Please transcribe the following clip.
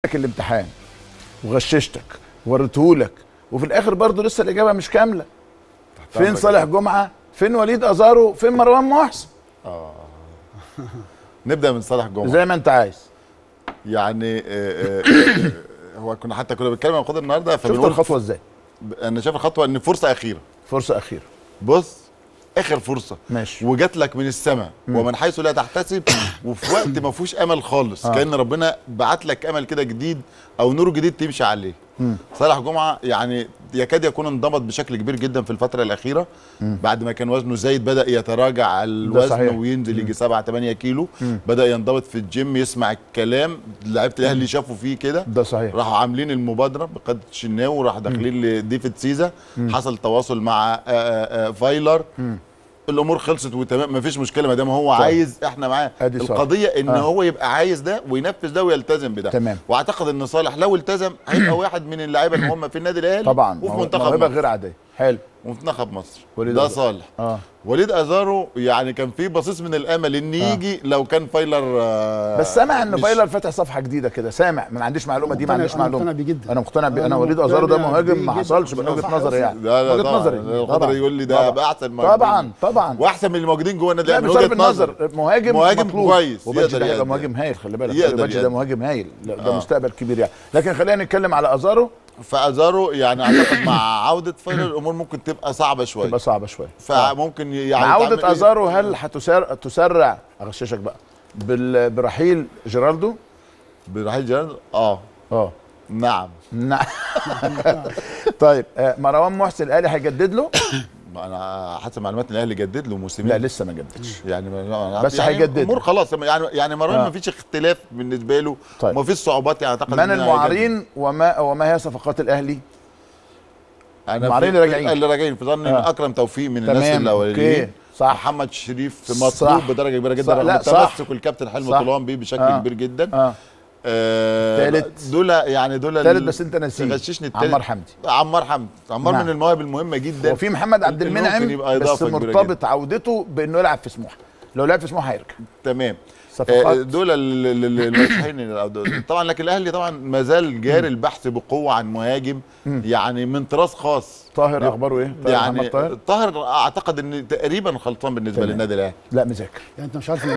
لك الامتحان وغششتك وريتهولك وفي الاخر برضه لسه الاجابه مش كامله فين أمرك صالح يا جمعه فين وليد ازارو فين مروان محسن نبدا من صالح جمعه زي ما انت عايز يعني آه، آه، آه، هو كنا حتى كنا بنتكلم عن خد النهارده شفت فبنقول الخطوه ازاي انا شايف الخطوه ان فرصه اخيره فرصه اخيره بص اخر فرصه ماشي وجات لك من السماء ومن حيث لا تحتسب وفي وقت ما فيهوش امل خالص آه. كان ربنا بعت لك امل كده جديد او نور جديد تمشي عليه صالح جمعه يعني يكاد يكون انضبط بشكل كبير جدا في الفتره الاخيره بعد ما كان وزنه زايد بدا يتراجع الوزن صحيح. وينزل يجي 7 8 كيلو بدا ينضبط في الجيم يسمع الكلام لعيبه الاهلي شافوا فيه كده ده صحيح راحوا عاملين المبادره بقياده الشناوي وراح داخلين لديفيد سيزا حصل تواصل مع آه، آه، آه، فايلر الامور خلصت وتمام مفيش مشكله ما دام هو طيب. عايز احنا معاه أدي صالح. القضيه ان آه. هو يبقى عايز ده وينفذ ده ويلتزم بده تمام. واعتقد ان صالح لو التزم هيبقى واحد من اللعيبه المهمه في النادي الاهلي طبعا وفي مو- منتخب موهبه مصر غير عاديه حلو وفي منتخب مصر وليد ده أزارو. صالح اه وليد ازارو يعني كان في بصيص من الامل ان يجي لو كان فايلر آه، بس سامع ان مش- فايلر فاتح صفحه جديده كده سامع ما عنديش معلومه دي ما مقتنع- عنديش أنا معلومه مقتنع بيه جدا. انا مقتنع بيه انا أنا وليد ازارو ده مقتنع مهاجم بيه ما جدا. حصلش من وجهه صح نظري يا يعني لا لا وجهه طبعا نظري الخضر يقول لي ده طبعا. بقى احسن طبعا طبعا واحسن من الموجودين جوه النادي لا الاهلي مش من ضرب وجهه نظر النظر مهاجم مهاجم مطلوب. كويس وباتشي يقدر ده هيبقى يقدم. مهاجم هايل خلي بالك يقدر باتشي ده يقدم. مهاجم هايل لا، ده آه. مستقبل كبير يعني لكن خلينا نتكلم على ازارو فازارو يعني اعتقد مع عوده فايلر الامور ممكن تبقى صعبه شويه تبقى صعبه شويه فممكن يعني مع تعمل عوده إيه؟ ازارو هل هتسرع تسرع اغششك بقى بال- برحيل جيرالدو برحيل جيرالدو اه اه نعم نعم طيب آه، مروان محسن الاهلي هيجدد له ما انا حسب معلومات الاهلي جدد له موسمين لا لسه ما جددش يعني ما- بس يعني هيجدد. الامور خلاص يعني يعني مروان آه. ما فيش اختلاف بالنسبه له طيب. وما فيش صعوبات يعني اعتقد من إن هيجدد. المعارين وما وما هي صفقات الاهلي انا المعارين في- اللي راجعين. اللي راجعين في ظني ان آه. اكرم توفيق من الناس تمام، الاولانيين أوكي، صح. محمد شريف صح. مطلوب بدرجه كبيره جدا صح، رغم لا، صح. تمسك الكابتن حلمي صح. طولان بيه بشكل آه. كبير جدا اه آه تالت. دول يعني دول تالت بس انت نسيت غششني التالت عمار حمدي عمار حمدي عمار نعم. من المواهب المهمه جدا وفي محمد عبد اللي ممكن المنعم يبقى بس إضافة كبيرة مرتبط عودته بانه يلعب في سموحه لو لعب في سموحه هيرجع تمام صفقات. آه، دول ال- ال- ال- المرشحين للأفضل. طبعا لكن الاهلي طبعا ما زال جاري البحث بقوه عن مهاجم يعني من طراز خاص طاهر اخباره ايه؟ طاهر يعني محمد طاهر؟ طاهر اعتقد ان تقريبا خلطان بالنسبه تمام. للنادي الاهلي لا مذاكر يعني انت مش عارف